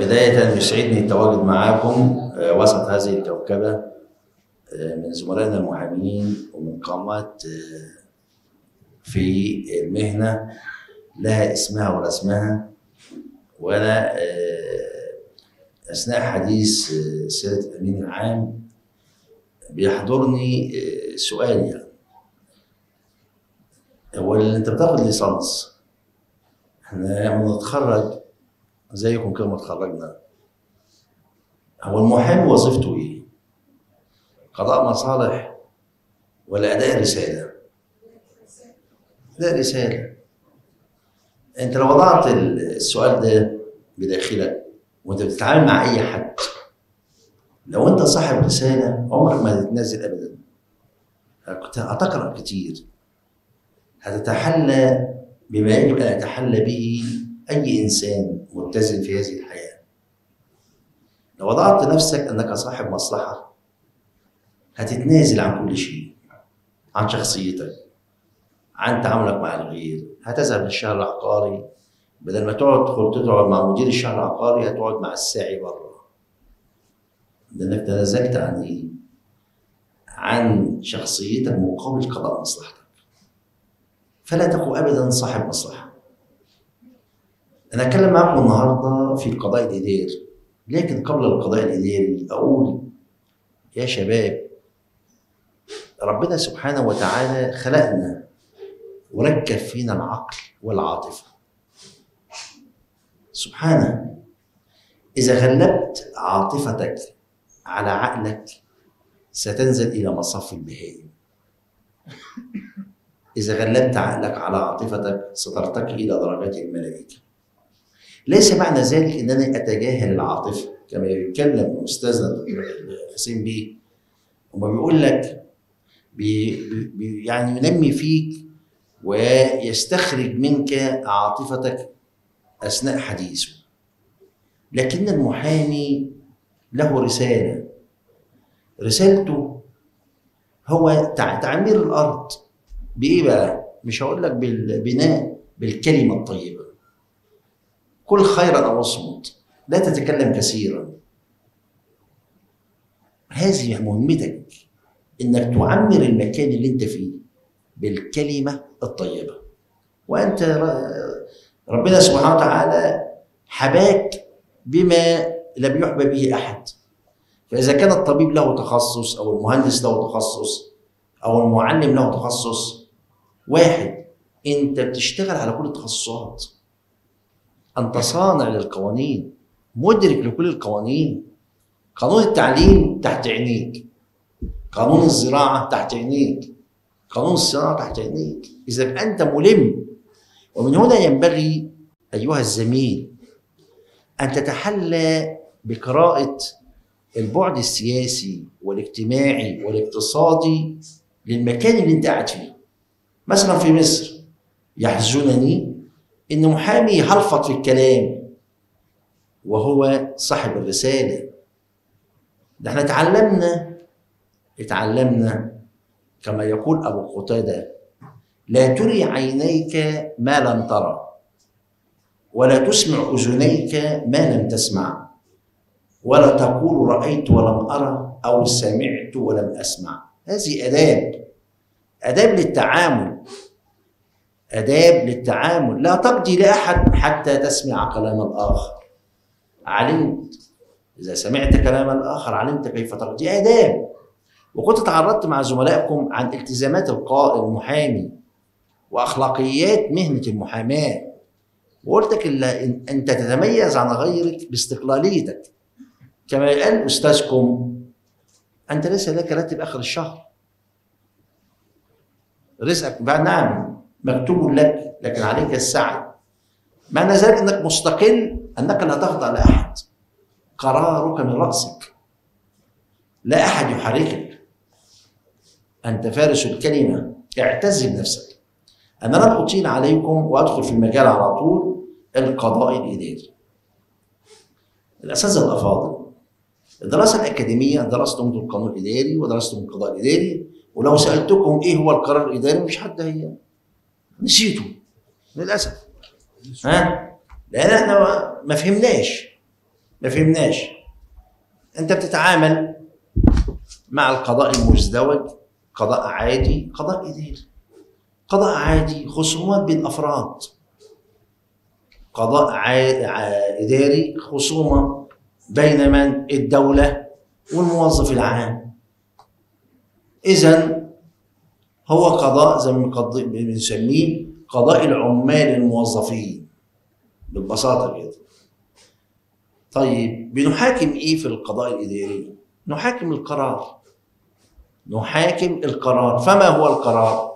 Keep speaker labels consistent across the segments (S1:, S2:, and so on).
S1: بداية يسعدني التواجد معكم آه، وسط هذه الكوكبة آه، من زملائنا المحامين ومن قامات آه، في المهنة لها اسمها ورسمها وأنا آه، أثناء حديث آه، سيادة الأمين العام بيحضرني آه، سؤال يعني هو اللي أنت بتاخد ليسانس احنا لما نتخرج زيكم كده ما اتخرجنا هو المحامي وظيفته ايه؟ قضاء مصالح ولا اداء رساله؟ اداء رساله انت لو وضعت السؤال ده بداخلك وانت بتتعامل مع اي حد لو انت صاحب رساله عمرك ما هتتنازل ابدا كنت هتقرا كتير هتتحلى بما يجب ان يتحلى به اي انسان متزن في هذه الحياه لو وضعت نفسك انك صاحب مصلحه هتتنازل عن كل شيء عن شخصيتك عن تعاملك مع الغير هتذهب للشهر العقاري بدل ما تقعد تدخل تقعد مع مدير الشهر العقاري هتقعد مع الساعي بره لانك تنازلت عن ايه؟ عن شخصيتك مقابل قضاء مصلحتك فلا تكن ابدا صاحب مصلحه انا اتكلم معكم النهارده في القضاء الاداري لكن قبل القضاء الاداري اقول يا شباب ربنا سبحانه وتعالى خلقنا وركب فينا العقل والعاطفه سبحانه اذا غلبت عاطفتك على عقلك ستنزل الى مصاف البهائم إذا غلبت عقلك على عاطفتك سترتقي إلى درجات الملائكة. ليس معنى ذلك أنني أتجاهل العاطفة كما يتكلم أستاذنا الدكتور حسين بيه وما بيقول لك بي بي يعني ينمي فيك ويستخرج منك عاطفتك أثناء حديثه. لكن المحامي له رسالة رسالته هو تعمير الأرض بايه بقى؟ مش هقول لك بالبناء بالكلمه الطيبه. كل خيرا او اصمت، لا تتكلم كثيرا. هذه مهمتك انك تعمر المكان اللي انت فيه بالكلمه الطيبه. وانت ربنا سبحانه وتعالى حباك بما لم يحبى به احد. فاذا كان الطبيب له تخصص او المهندس له تخصص او المعلم له تخصص واحد انت بتشتغل على كل التخصصات انت صانع للقوانين مدرك لكل القوانين قانون التعليم تحت عينيك قانون الزراعه تحت عينيك قانون الصناعه تحت عينيك اذا انت ملم ومن هنا ينبغي ايها الزميل ان تتحلى بقراءه البعد السياسي والاجتماعي والاقتصادي للمكان اللي انت قاعد فيه مثلا في مصر يحزنني ان محامي يهلفط في الكلام وهو صاحب الرساله ده احنا اتعلمنا اتعلمنا كما يقول ابو قتاده لا تري عينيك ما لم ترى ولا تسمع اذنيك ما لم تسمع ولا تقول رايت ولم ارى او سمعت ولم اسمع هذه اداب اداب للتعامل اداب للتعامل لا تقضي لاحد حتى تسمع كلام الاخر علمت اذا سمعت كلام الاخر علمت كيف تقضي اداب وكنت تعرضت مع زملائكم عن التزامات القائد المحامي واخلاقيات مهنه المحاماه وقلت لك إن انت تتميز عن غيرك باستقلاليتك كما قال استاذكم انت ليس لك راتب اخر الشهر رزقك بقى نعم مكتوب لك لكن عليك السعي معنى ذلك انك مستقل انك لا تخضع لاحد قرارك من راسك لا احد يحركك انت فارس الكلمه اعتز بنفسك انا لن اطيل عليكم وادخل في المجال على طول القضاء الاداري الاساتذه الافاضل الدراسه الاكاديميه درستم القانون الاداري ودرستم القضاء الاداري ولو سالتكم ايه هو القرار الاداري مش حد هي نسيته للاسف ها لان احنا ما فهمناش ما فهمناش انت بتتعامل مع القضاء المزدوج قضاء عادي قضاء اداري قضاء عادي خصومات بين افراد قضاء عا- عا- اداري خصومه بين من الدوله والموظف العام اذا هو قضاء زي ما بنقض- بنسميه قضاء العمال الموظفين ببساطه كده طيب بنحاكم ايه في القضاء الاداري نحاكم القرار نحاكم القرار فما هو القرار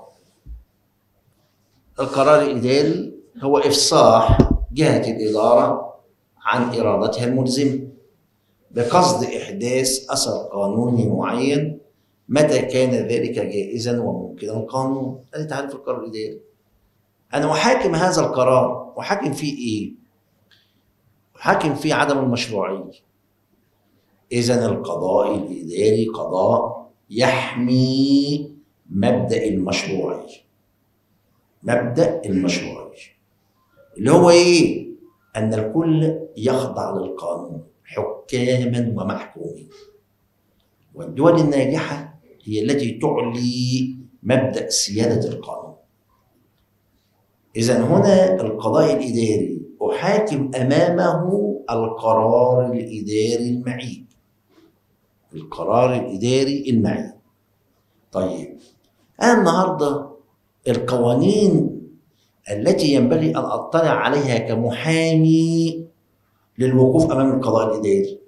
S1: القرار الاداري هو افصاح جهه الاداره عن ارادتها الملزمه بقصد احداث اثر قانوني معين متى كان ذلك جائزا وممكنا قانون هذا تعريف القرار الاداري انا احاكم هذا القرار احاكم فيه ايه احاكم فيه عدم المشروعيه اذا القضاء الاداري قضاء يحمي مبدا المشروعيه مبدا المشروعيه اللي هو ايه ان الكل يخضع للقانون حكاما ومحكومين والدول الناجحه هي التي تعلي مبدا سياده القانون اذا هنا القضاء الاداري احاكم امامه القرار الاداري المعيب القرار الاداري المعيب طيب انا النهارده القوانين التي ينبغي ان اطلع عليها كمحامي للوقوف امام القضاء الاداري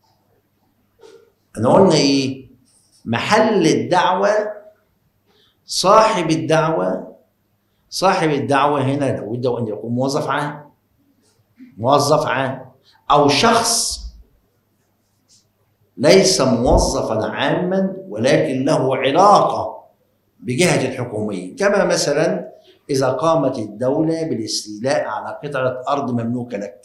S1: انا قلنا ايه محل الدعوه صاحب الدعوه صاحب الدعوه هنا لابد ان يكون موظف عام موظف عام او شخص ليس موظفا عاما ولكن له علاقه بجهه الحكوميه كما مثلا اذا قامت الدوله بالاستيلاء على قطعه ارض مملوكه لك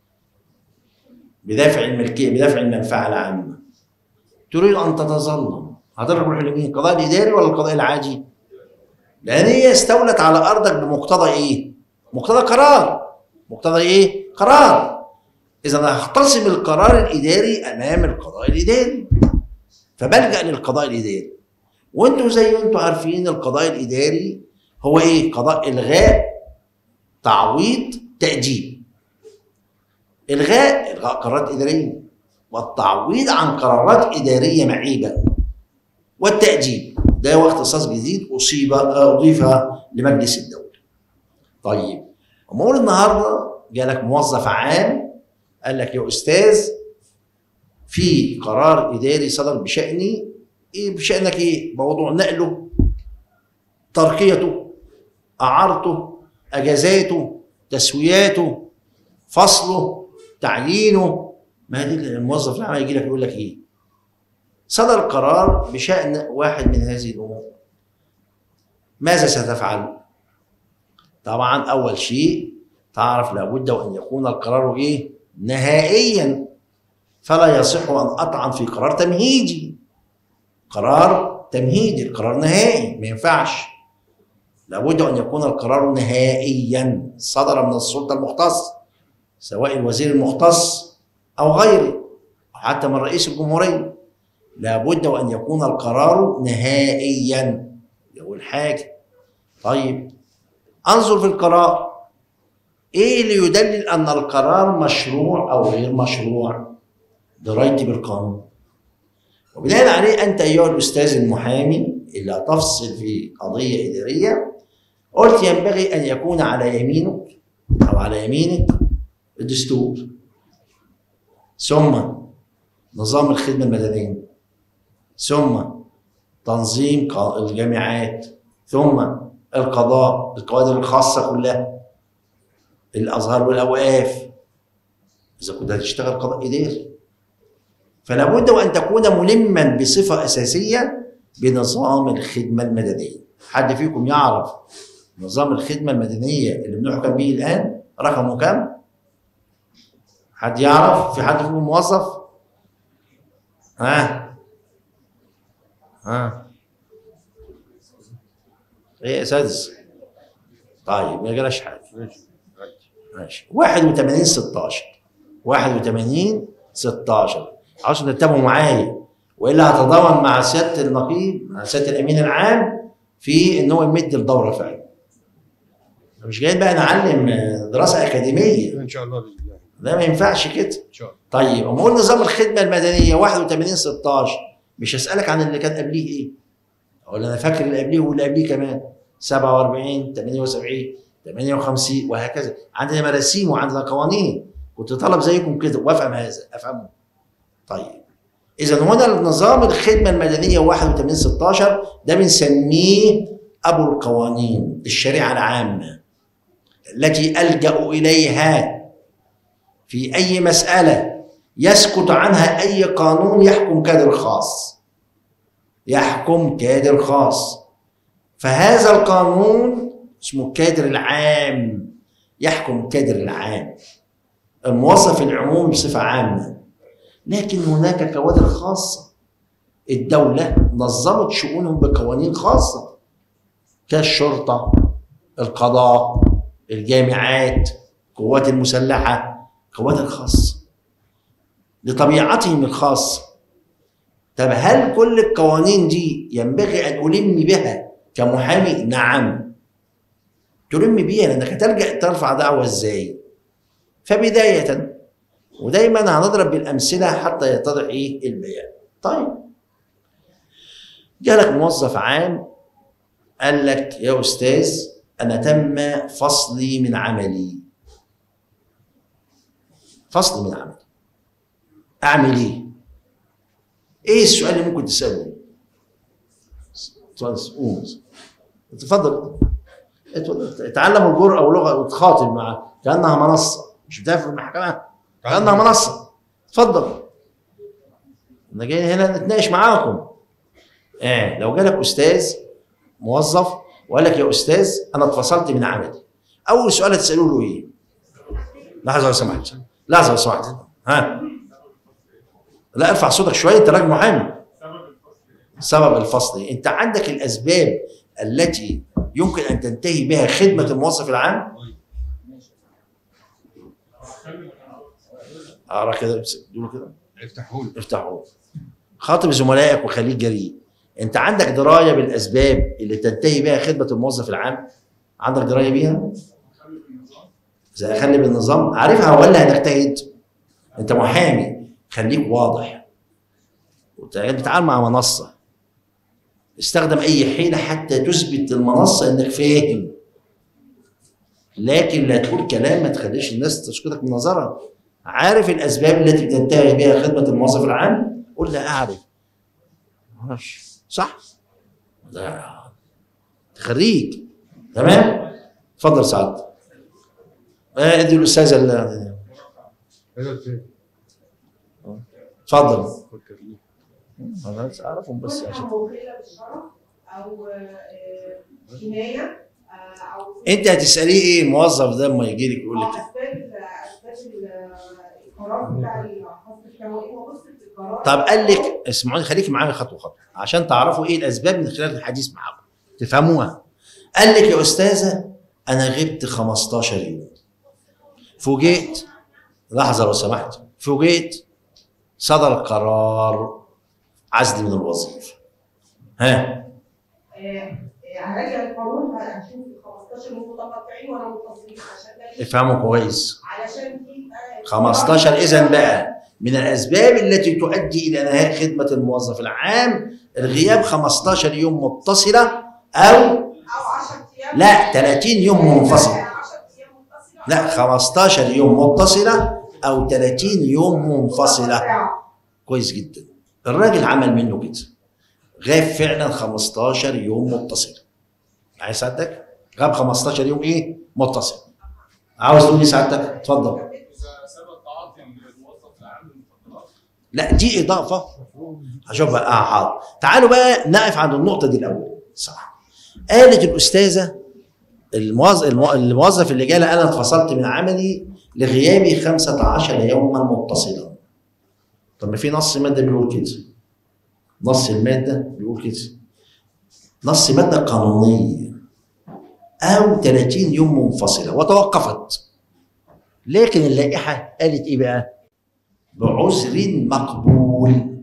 S1: بدافع الملكيه بدافع المنفعه العامه تريد ان تتظلم هتروح لمين القضاء الاداري ولا القضاء العادي لان هي استولت على ارضك بمقتضى ايه مقتضى قرار مقتضى ايه قرار اذا انا هختصم القرار الاداري امام القضاء الاداري فبلجا للقضاء الاداري وانتوا زي ما انتوا عارفين القضاء الاداري هو ايه قضاء الغاء تعويض تاجيل الغاء الغاء قرارات اداريه والتعويض عن قرارات اداريه معيبه والتاجيل ده هو اختصاص جديد اصيب اضيف لمجلس الدوله طيب اما اقول النهارده جالك موظف عام قال لك يا استاذ في قرار اداري صدر بشاني ايه بشانك ايه موضوع نقله ترقيته اعارته اجازاته تسوياته فصله تعيينه ما دي الموظف العام يجي لك يقول لك ايه صدر قرار بشان واحد من هذه الامور ماذا ستفعل طبعا اول شيء تعرف لابد وان يكون القرار ايه نهائيا فلا يصح ان اطعن في قرار تمهيدي قرار تمهيدي القرار نهائي ما ينفعش لابد ان يكون القرار نهائيا صدر من السلطه المختصه سواء الوزير المختص او غيره او حتى من رئيس الجمهوريه لابد وان يكون القرار نهائيا يقول حاجه طيب انظر في القرار ايه اللي يدلل ان القرار مشروع او غير مشروع درايتي بالقانون وبناء عليه انت ايها الاستاذ المحامي اللي هتفصل في قضيه اداريه قلت ينبغي ان يكون على يمينك او على يمينك الدستور ثم نظام الخدمه المدنيه ثم تنظيم الجامعات ثم القضاء القوادر الخاصه كلها الازهر والاوقاف اذا كنت هتشتغل قضاء اداري فلا بد وان تكون ملما بصفه اساسيه بنظام الخدمه المدنيه حد فيكم يعرف نظام الخدمه المدنيه اللي بنحكم به الان رقمه كام حد يعرف في حد فيكم موظف ها ها ايه يا اساتذه طيب ما جراش حاجه ماشي 81 16 81 16 عاوز تتابعوا معايا والا هتضامن مع سياده النقيب مع سياده الامين العام في ان هو يمد الدوره فعلا مش جاي بقى نعلم دراسه اكاديميه
S2: ان شاء الله باذن الله
S1: ده ما ينفعش كده
S2: ان شاء الله
S1: طيب اما اقول نظام الخدمه المدنيه 81 16 مش هسالك عن اللي كان قبليه ايه اقول انا فاكر اللي قبليه واللي قبليه كمان 47 78 58 وهكذا عندنا مراسيم وعندنا قوانين كنت طالب زيكم كده وافهم هذا افهمه طيب اذا هنا النظام الخدمه المدنيه 81 16 ده بنسميه ابو القوانين الشريعه العامه التي الجا اليها في اي مساله يسكت عنها اي قانون يحكم كادر خاص يحكم كادر خاص فهذا القانون اسمه الكادر العام يحكم الكادر العام الموظف العمومي بصفه عامه لكن هناك كوادر خاصه الدوله نظمت شؤونهم بقوانين خاصه كالشرطه القضاء الجامعات القوات المسلحه كوادر خاصه لطبيعتهم الخاصه طب هل كل القوانين دي ينبغي ان الم بها كمحامي؟ نعم تلم بيها لانك هتلجا ترفع دعوه ازاي؟ فبدايه ودايما هنضرب بالامثله حتى يتضح ايه البيان. طيب جالك موظف عام قال لك يا استاذ انا تم فصلي من عملي فصلي من عملي اعمل ايه؟ ايه السؤال اللي ممكن تساله؟ قوم اتفضل اتفضل اتعلم الجرأة ولغة وتخاطب معاه كأنها منصة مش بتعرف في المحكمة كأنها منصة اتفضل انا جاي هنا نتناقش معاكم اه لو جالك استاذ موظف وقال لك يا استاذ انا اتفصلت من عملي اول سؤال هتسالوه له ايه؟ لحظه لو سمحت لحظه لو سمحت ها لا ارفع صوتك شويه انت راجل محامي سبب الفصل انت عندك الاسباب التي يمكن ان تنتهي بها خدمه الموظف العام اقرا كده قولوا كده
S2: افتحوا لي
S1: افتحوا خاطب زملائك وخليك جريء انت عندك درايه بالاسباب اللي تنتهي بها خدمه الموظف العام عندك درايه بيها زي اخلي بالنظام عارفها ولا هنجتهد انت محامي خليك واضح بتتعامل مع منصه استخدم اي حيله حتى تثبت للمنصه انك فاهم لكن لا تقول كلام ما تخليش الناس تسكتك من نظرها عارف الاسباب التي تنتهي بها خدمه الموظف العام قول لا اعرف ماشي صح ده خريج تمام اتفضل سعد آه، ادي الاستاذه اللي-
S2: ايوه فين
S1: اتفضل
S2: فكرني
S1: انا اعرفهم بس
S3: مثلا
S1: عشان
S3: موكله بالشرف او آه، كنايه آه، او
S1: انت هتساليه ايه الموظف ده لما يجي لك يقول لك
S3: آه، اسباب اسباب ال- القرار بتاع الحصر الشهوائي وبص القرار
S1: طب قال لك اسمعوني خليكي معايا خطوه خطوه عشان تعرفوا ايه الاسباب من خلال الحديث معاكم تفهموها قال لك يا استاذه انا غبت 15 يوم فوجئت لحظه لو سمحت فوجئت صدر قرار عزل من الوظيفه ها
S3: آه، هراجع القانون هشوف 15 متقطعين ولا متصلين عشان ده
S1: افهموا كويس
S3: علشان دي آه،
S1: 15 اذا بقى من الاسباب التي تؤدي الى انهاء خدمه الموظف العام الغياب 15 يوم متصله او
S3: او 10 ايام
S1: لا 30 يوم منفصل
S3: 10 ايام متصله
S1: لا 15 يوم متصله او 30 يوم منفصله كويس جدا الراجل عمل منه كده غاب فعلا 15 يوم متصله عايز سعادتك غاب 15 يوم ايه متصل عاوز تقول لي سعادتك اتفضل
S4: اذا ثبت تعاطي الموظف العام للمخدرات
S1: لا دي اضافه هشوف بقى اه حاضر تعالوا بقى نقف عند النقطه دي الاول صح قالت الاستاذه الموظف الموظف اللي جالي انا اتفصلت من عملي لغيابي 15 يوما متصلا طب ما في نص ماده بيقول كده نص الماده بيقول كده نص ماده قانونيه او 30 يوم منفصله وتوقفت لكن اللائحه قالت ايه بقى؟ بعذر مقبول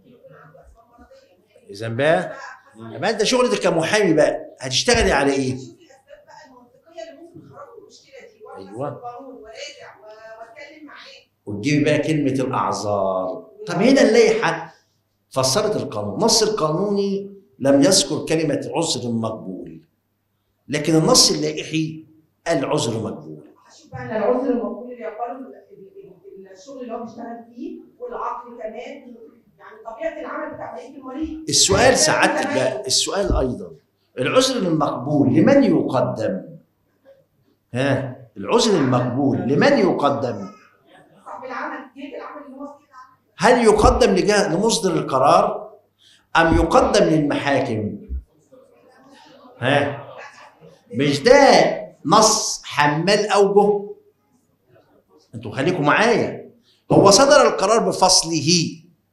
S1: اذا بقى يبقى انت شغلتك كمحامي بقى هتشتغلي على ايه؟
S3: شوف الاسباب بقى المنطقيه اللي ممكن تخرج المشكله دي وابحث
S1: أيوة.
S3: في القانون وراجع و- واتكلم معاه
S1: وتجيبي بقى كلمه الاعذار طب هنا اللائحه فسرت القانون النص القانوني لم يذكر كلمه عذر مقبول لكن النص اللائحي قال عذر مقبول
S3: هشوف بقى انا العذر المقبول اللي يقبله ال- ال- الشغل اللي هو بيشتغل فيه والعقل كمان يعني طبيعه العمل بتاع بقيه المريض
S1: السؤال سعادتك بقى السؤال ايضا العذر المقبول لمن يقدم؟ ها العذر المقبول لمن يقدم؟
S3: صاحب العمل جهه العمل اللي هو صاحب العمل
S1: هل يقدم لجهة لمصدر القرار أم يقدم للمحاكم؟ ها مش ده نص حمال أوجه؟ انتوا خليكم معايا هو صدر القرار بفصله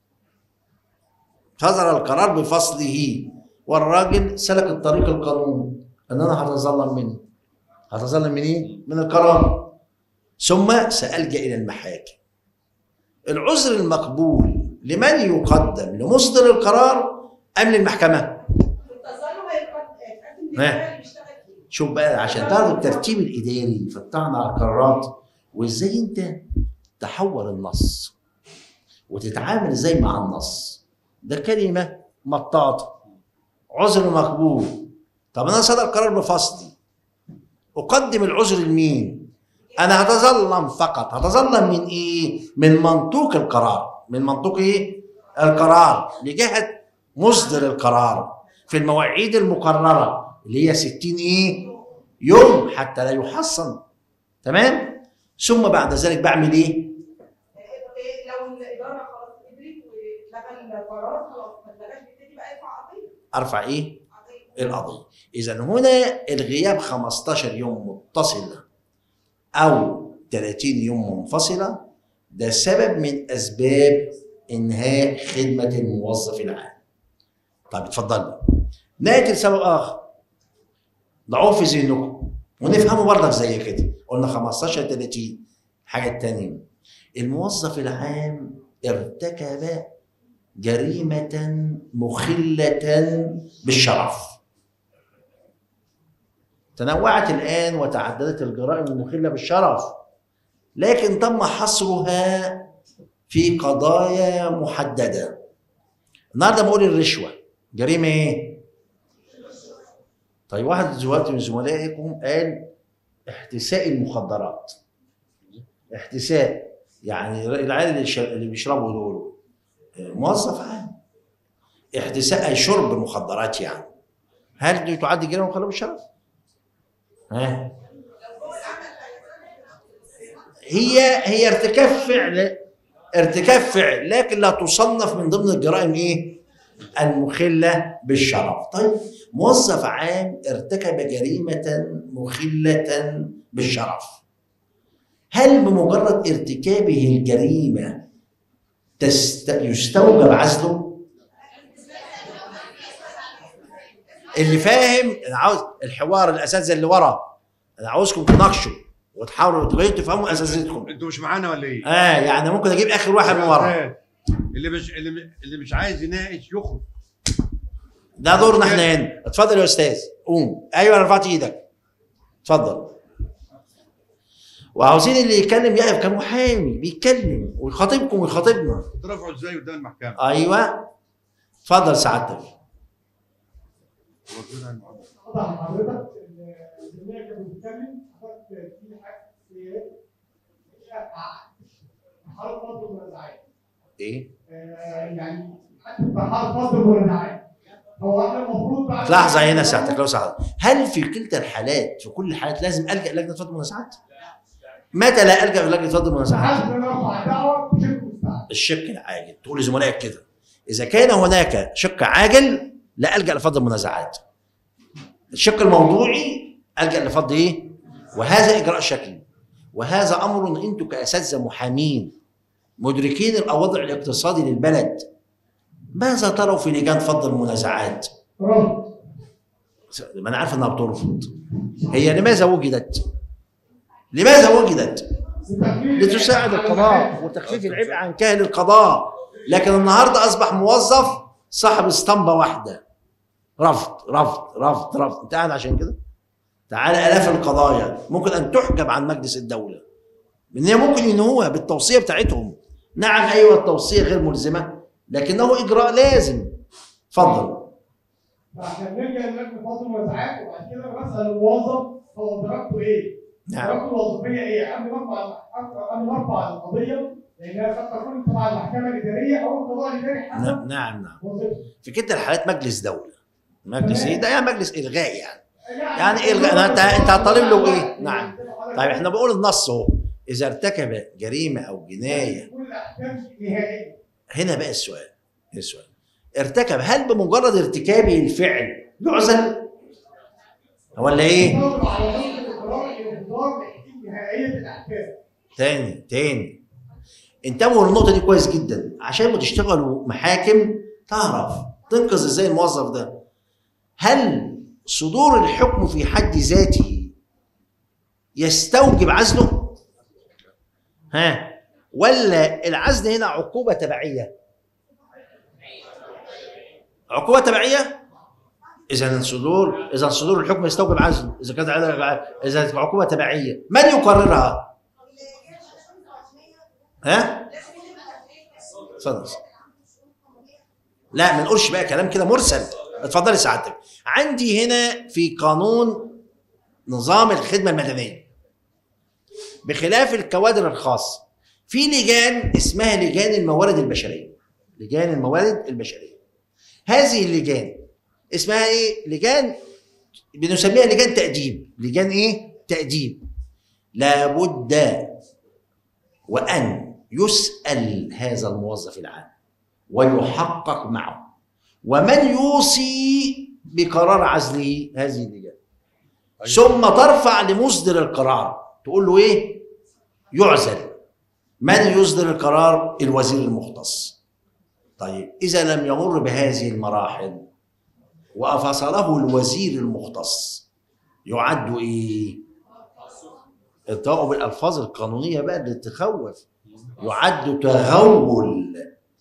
S1: صدر القرار بفصله والراجل سلك الطريق القانوني ان انا هتظلم منه هتظلم من ايه؟ من القرار ثم سألجأ إلى المحاكم العذر المقبول لمن يقدم لمصدر القرار ام للمحكمه؟
S3: التظلم هيتقدم
S1: ها.
S3: للجهه اللي بيشتغل فيه
S1: شوف بقى عشان تعرف الترتيب الاداري في الطعن على القرارات وازاي انت تحور النص وتتعامل ازاي مع النص ده كلمه مطاطه عذر مقبول طب انا صدر قرار بفصلي اقدم العذر لمين؟ انا هتظلم فقط هتظلم من ايه؟ من منطوق القرار من منطوق ايه؟ القرار لجهه مصدر القرار في المواعيد المقرره اللي هي 60 ايه؟ يوم حتى لا يحصن تمام؟ ثم بعد ذلك بعمل ايه؟
S3: إيه لو الاداره خلاص قدرت ولغى القرار خلاص ما اتلغاش بيبتدي بقى يرفع قضيه
S1: ارفع ايه؟
S3: قضيه
S1: القضيه اذا هنا الغياب 15 يوم متصله او 30 يوم منفصله ده سبب من اسباب انهاء خدمه الموظف العام طيب اتفضل ناتي لسبب اخر ضعوه في ذهنكم ونفهمه برضك زي كده قلنا 15 30 حاجه تانية الموظف العام ارتكب جريمه مخله بالشرف تنوعت الآن وتعددت الجرائم المخلة بالشرف لكن تم حصرها في قضايا محددة النهارده بقول الرشوة جريمة ايه؟ طيب واحد دلوقتي من زملائكم قال احتساء المخدرات احتساء يعني العيال اللي ش- اللي بيشربوا دول موظف عام احتساء أي شرب مخدرات يعني هل دي تعد جريمة مخلة بالشرف؟ ها هي هي ارتكاب فعل ارتكاب فعل لكن لا تصنف من ضمن الجرائم ايه؟ المخلة بالشرف طيب موظف عام ارتكب جريمة مخلة بالشرف هل بمجرد ارتكابه الجريمة تست... يستوجب عزله؟ اللي فاهم انا عاوز الحوار الاساتذه اللي ورا انا عاوزكم تناقشوا وتحاولوا تبقوا تفهموا اساتذتكم
S2: انتوا مش معانا ولا ايه؟
S1: اه يعني ممكن اجيب اخر واحد من ورا
S2: اللي مش اللي, اللي مش عايز يناقش يخرج
S1: ده دورنا احنا هنا اتفضل يا استاذ قوم ايوه انا رفعت ايدك اتفضل وعاوزين اللي يتكلم يقف كمحامي بيتكلم ويخاطبكم ويخاطبنا
S2: ترفعوا ازاي قدام المحكمه؟
S1: ايوه اتفضل سعادتك
S2: ردونا على المحكمة.
S5: طبعا حضرتك الزميل كان بيتكلم حضرتك في حاجه في حرب فضل المنازعات
S1: ايه
S5: آه، يعني حتى في حرب فضل المنازعات هو احنا المفروض بعد
S1: لحظه هنا سعادتك لو سعادتك هل في كلتا الحالات في كل الحالات لازم الجا لجنه فضل المنازعات؟ متى لا الجا لجنه فضل المنازعات؟
S5: حاسس ان انا ارفع دعوه بشكل مستعد
S1: الشق العاجل تقول لزملائك كده اذا كان هناك شق عاجل لا الجا لفض المنازعات الشق الموضوعي الجا لفض ايه وهذا اجراء شكلي وهذا امر انتم كاساتذه محامين مدركين الوضع الاقتصادي للبلد ماذا تروا في لجان فض المنازعات
S5: رفض
S1: ما انا عارف انها بترفض هي لماذا وجدت لماذا وجدت لتساعد القضاء وتخفيف العبء عن كاهل القضاء لكن النهارده اصبح موظف صاحب اسطمبه واحده رفض رفض رفض رفض انت قاعد عشان كده تعالى الاف القضايا ممكن ان تحجب عن مجلس الدوله ان هي ممكن ينهوها بالتوصيه بتاعتهم نعم ايوه التوصيه غير ملزمه لكنه اجراء لازم اتفضل
S5: فعشان نرجع للجنه فاضل المنازعات وبعد كده بسال الموظف هو درجته ايه؟
S1: نعم
S5: درجته الوظيفيه ايه؟ قبل ما ارفع قبل ما ارفع القضيه لانها قد تكون تبع المحكمه الاداريه او القضاء الاداري حسب
S1: نعم نعم نعم
S5: وظيفته.
S1: في كده الحالات مجلس دوله مجلس ايه ده يعني مجلس الغاء يعني
S5: يعني
S1: يعني ايه الغاء انت انت هتطالب له ايه نعم طيب احنا بنقول النص اهو اذا ارتكب جريمه او جنايه
S5: كل الاحكام نهائيه
S1: هنا بقى السؤال السؤال ارتكب هل بمجرد ارتكابه الفعل يعزل ولا ايه
S5: يطبق على نص القرار الانتظار لحدود نهائيه الاحكام
S1: تاني تاني انتبهوا للنقطه دي كويس جدا عشان ما تشتغلوا محاكم تعرف تنقذ ازاي الموظف ده هل صدور الحكم في حد ذاته يستوجب عزله ها ولا العزل هنا عقوبه تبعيه عقوبه تبعيه اذا صدور اذا صدور الحكم يستوجب عزل اذا كانت اذا عقوبه تبعيه من يقررها ها اتفضل لا ما نقولش بقى كلام كده مرسل اتفضلي سعادتك عندي هنا في قانون نظام الخدمه المدنيه بخلاف الكوادر الخاصه في لجان اسمها لجان الموارد البشريه لجان الموارد البشريه هذه اللجان اسمها ايه لجان بنسميها لجان تأديب لجان ايه تأديب لابد وأن يسأل هذا الموظف العام ويحقق معه ومن يوصي بقرار عزله هذه اللجان ثم ترفع لمصدر القرار تقول له ايه يعزل من يصدر القرار الوزير المختص طيب اذا لم يمر بهذه المراحل وافصله الوزير المختص يعد ايه ارتقوا بالالفاظ القانونيه بقى اللي تخوف يعد تغول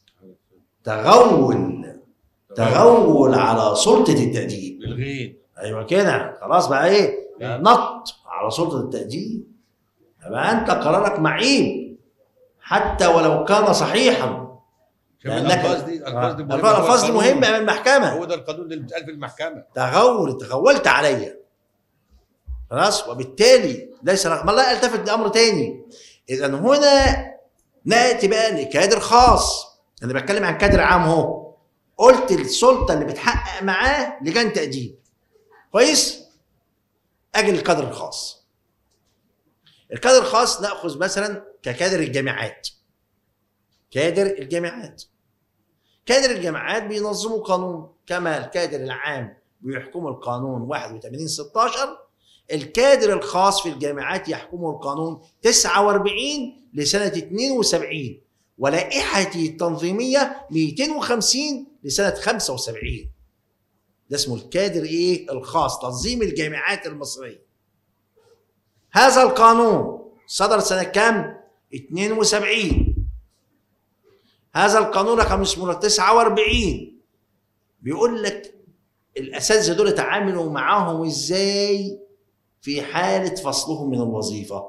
S1: تغول تغول على سلطه التاديب
S2: الغين
S1: ايوه كده خلاص بقى ايه
S2: نعم.
S1: نط على سلطه التاديب يبقى انت قرارك معيب حتى ولو كان صحيحا
S2: شوف
S1: لأنك-
S2: الالفاظ دي الالفاظ دي
S1: آه.
S2: مهمة.
S1: الالفاظ دي
S2: هو القانون.
S1: مهمه امام المحكمه
S2: هو ده القانون اللي بيتقال في المحكمه
S1: تغول تغولت عليا خلاص وبالتالي ليس رغم لا التفت لامر تاني اذا هنا ناتي بقى لكادر خاص انا بتكلم عن كادر عام اهو قلت السلطه اللي بتحقق معاه لجان تاديب كويس اجي للكادر الخاص الكادر الخاص ناخذ مثلا ككادر الجامعات كادر الجامعات كادر الجامعات بينظموا قانون كما الكادر العام بيحكموا القانون 81 16 الكادر الخاص في الجامعات يحكمه القانون 49 لسنة 72 ولائحته التنظيمية 250 لسنة 75 ده اسمه الكادر ايه الخاص تنظيم الجامعات المصرية هذا القانون صدر سنة كام 72 هذا القانون رقم اسمه 49 بيقول لك الاساتذه دول تعاملوا معاهم ازاي في حاله فصلهم من الوظيفه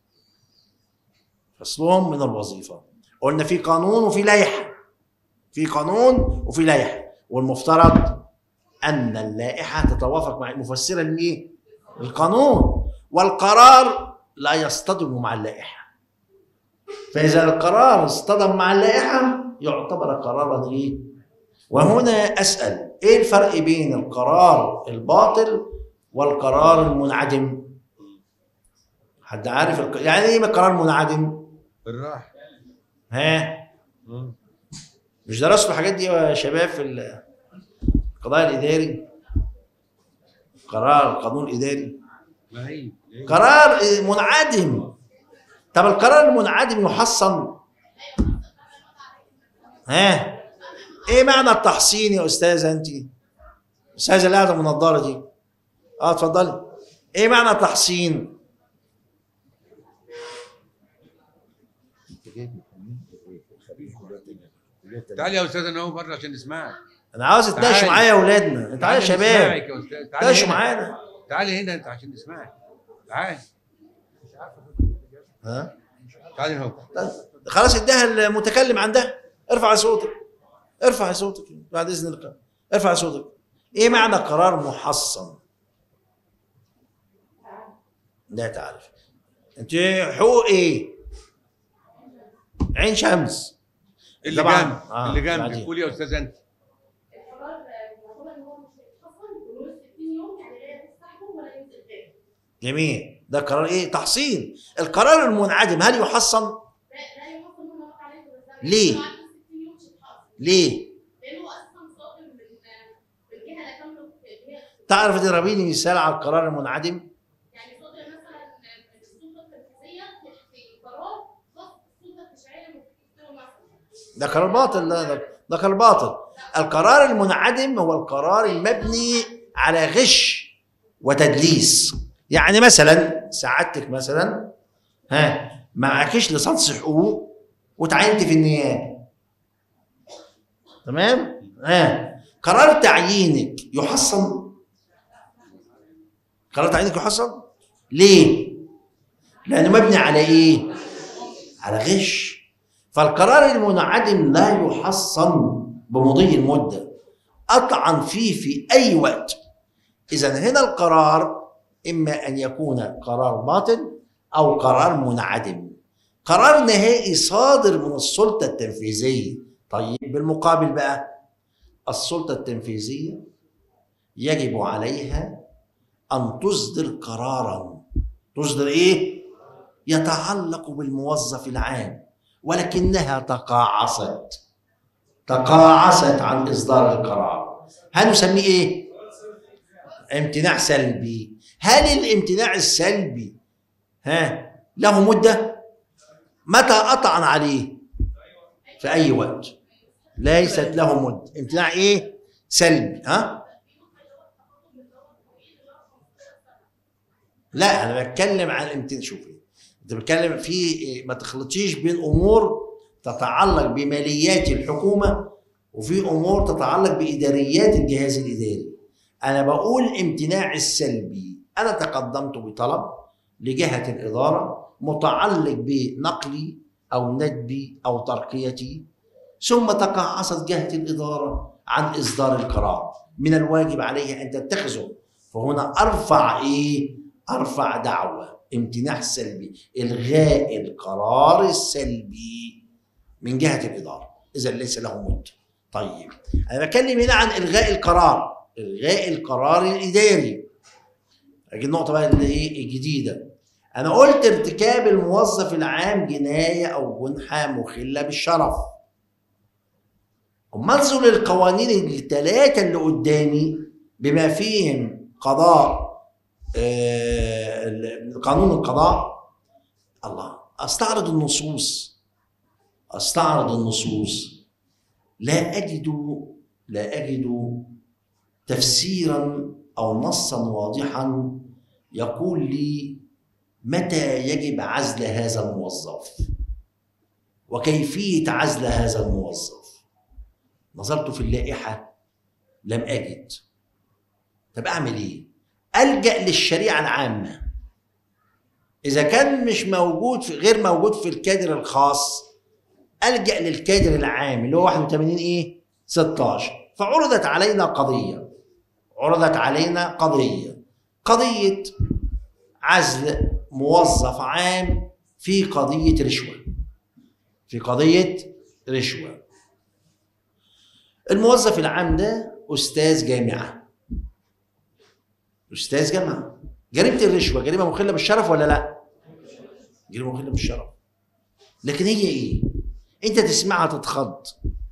S1: فصلهم من الوظيفه قلنا في قانون وفي لائحه في قانون وفي لائحه والمفترض ان اللائحه تتوافق مع مفسرا لايه القانون والقرار لا يصطدم مع اللائحه فاذا القرار اصطدم مع اللائحه يعتبر قرارا ايه وهنا اسال ايه الفرق بين القرار الباطل والقرار المنعدم حد عارف الق... يعني ايه قرار منعدم
S2: بالراحه
S1: ها
S2: مم.
S1: مش درستوا الحاجات دي يا شباب في ال- القضاء الاداري قرار القانون الاداري
S2: ما هي هي.
S1: قرار منعدم طب القرار المنعدم يحصن ها ايه معنى التحصين يا استاذه انت استاذه اللي قاعده بالنضاره دي اه اتفضلي ايه معنى التحصين
S2: تعالى يا استاذ انا اهو بره عشان نسمعك
S1: انا عاوز تتناقشوا
S2: تعالي.
S1: معايا يا اولادنا تعالوا يا شباب
S2: نسمعك يا استاذ تعالى
S1: تناقشوا
S2: هنا.
S1: معانا
S2: تعالى هنا انت عشان نسمعك تعالى
S1: ها
S2: تعالى اهو
S1: طيب، خلاص اداها المتكلم عندها ارفع صوتك ارفع صوتك بعد اذن الله ارفع صوتك ايه معنى قرار محصن لا تعرف انت حقوق ايه عين شمس
S2: اللي
S1: طبعاً.
S2: جنبي
S1: آه،
S2: اللي جنبي
S1: بعدين.
S2: قول يا استاذ انت
S6: القرار المفروض ان هو مش هيتحصل بمرور 60 يوم يعني لا يستحكم ولا ينزل تاني
S1: جميل ده قرار ايه تحصين القرار المنعدم هل يحصن
S6: لا لا يحصل منه وقت عليه بس ده
S1: ليه؟
S6: بعد 60 يوم مش هيتحصل
S1: ليه
S6: لانه اساسا صادر من من جهه لا تملك جهه
S1: تعرف تضربيني مثال على القرار المنعدم
S6: يعني صادر مثلا من السلطه التنفيذيه في قرار خاص بالسلطه التشريعيه من الدستور مثلا
S1: ده قرار باطل ده ده, ده قرار باطل القرار المنعدم هو القرار المبني على غش وتدليس يعني مثلا سعادتك مثلا ها معكش لصنص حقوق وتعينت في النيابه تمام ها قرار تعيينك يحصن قرار تعيينك يحصن ليه لانه مبني على ايه على غش فالقرار المنعدم لا يحصن بمضي المدة أطعن فيه في أي وقت إذا هنا القرار إما أن يكون قرار باطل أو قرار منعدم قرار نهائي صادر من السلطة التنفيذية طيب بالمقابل بقى السلطة التنفيذية يجب عليها أن تصدر قرارا تصدر إيه؟ يتعلق بالموظف العام ولكنها تقاعست تقاعست عن اصدار القرار هل نسميه ايه امتناع سلبي هل الامتناع السلبي ها له مده متى اطعن عليه في اي وقت ليست له مده امتناع ايه سلبي ها لا انا بتكلم عن امتناع شوفي انت بتكلم في ما تخلطيش بين امور تتعلق بماليات الحكومه وفي امور تتعلق باداريات الجهاز الاداري انا بقول امتناع السلبي انا تقدمت بطلب لجهه الاداره متعلق بنقلي او ندبي او ترقيتي ثم تقاعست جهه الاداره عن اصدار القرار من الواجب عليها ان تتخذه فهنا ارفع ايه ارفع دعوه امتناع سلبي الغاء القرار السلبي من جهه الاداره اذا ليس له مده طيب انا بتكلم هنا عن الغاء القرار الغاء القرار الاداري اجي النقطه بقى اللي ايه الجديده انا قلت ارتكاب الموظف العام جنايه او جنحه مخله بالشرف اما انظر للقوانين الثلاثه اللي قدامي بما فيهم قضاء آه، قانون القضاء الله استعرض النصوص استعرض النصوص لا اجد لا اجد تفسيرا او نصا واضحا يقول لي متى يجب عزل هذا الموظف وكيفيه عزل هذا الموظف نظرت في اللائحه لم اجد طب اعمل ايه الجا للشريعه العامه اذا كان مش موجود في غير موجود في الكادر الخاص الجا للكادر العام اللي هو 81 ايه 16 فعرضت علينا قضيه عرضت علينا قضيه قضيه عزل موظف عام في قضيه رشوه في قضيه رشوه الموظف العام ده استاذ جامعه استاذ جامعه جريمه الرشوه جريمه مخله بالشرف ولا لا جريمه مخله بالشرف لكن هي ايه انت تسمعها تتخض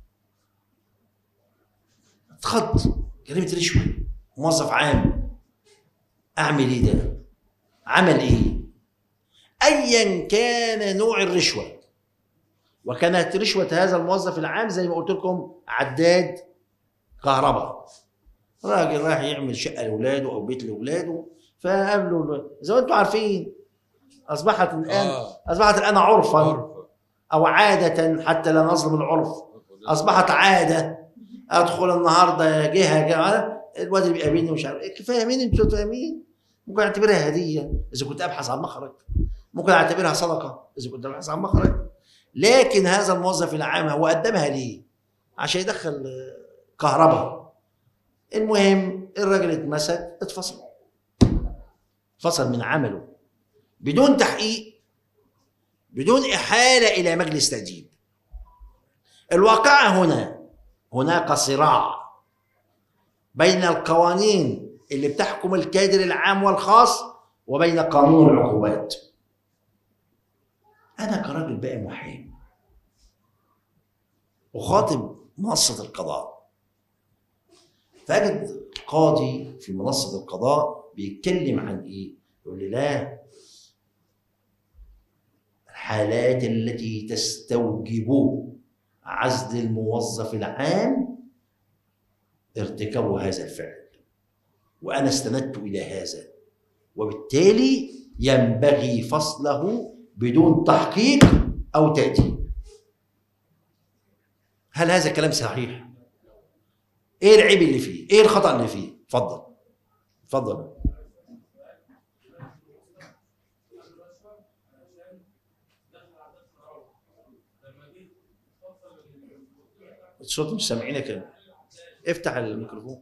S1: تتخض جريمه رشوه موظف عام اعمل ايه ده عمل ايه ايا كان نوع الرشوه وكانت رشوه هذا الموظف العام زي ما قلت لكم عداد كهرباء راجل رايح يعمل شقه لاولاده او بيت لاولاده فقابله زي ما انتم عارفين اصبحت الان
S2: اه
S1: اصبحت الان عرفا
S2: عرف.
S1: او عاده حتى لا نظلم العرف اصبحت عاده ادخل النهارده جهه جهه الواد اللي بيقابلني مش عارف إيه، فاهمين انتوا فاهمين ممكن اعتبرها هديه اذا كنت ابحث عن مخرج ممكن اعتبرها صدقه اذا كنت ابحث عن مخرج لكن هذا الموظف العام هو قدمها ليه؟ عشان يدخل آه، كهرباء المهم الراجل اتمسك اتفصل اتفصل من عمله بدون تحقيق بدون إحالة إلى مجلس تأديب الواقعة هنا هناك صراع بين القوانين اللي بتحكم الكادر العام والخاص وبين قانون العقوبات أنا كراجل بقى محامي أخاطب منصة القضاء فأجد قاضي في منصة القضاء بيتكلم عن إيه؟ يقول لي لا الحالات التي تستوجب عزل الموظف العام ارتكاب هذا الفعل وأنا استندت إلى هذا وبالتالي ينبغي فصله بدون تحقيق أو تأديب هل هذا كلام صحيح؟ ايه العيب اللي فيه؟ ايه الخطأ اللي فيه؟ اتفضل اتفضل الصوت مش سامعينك افتح الميكروفون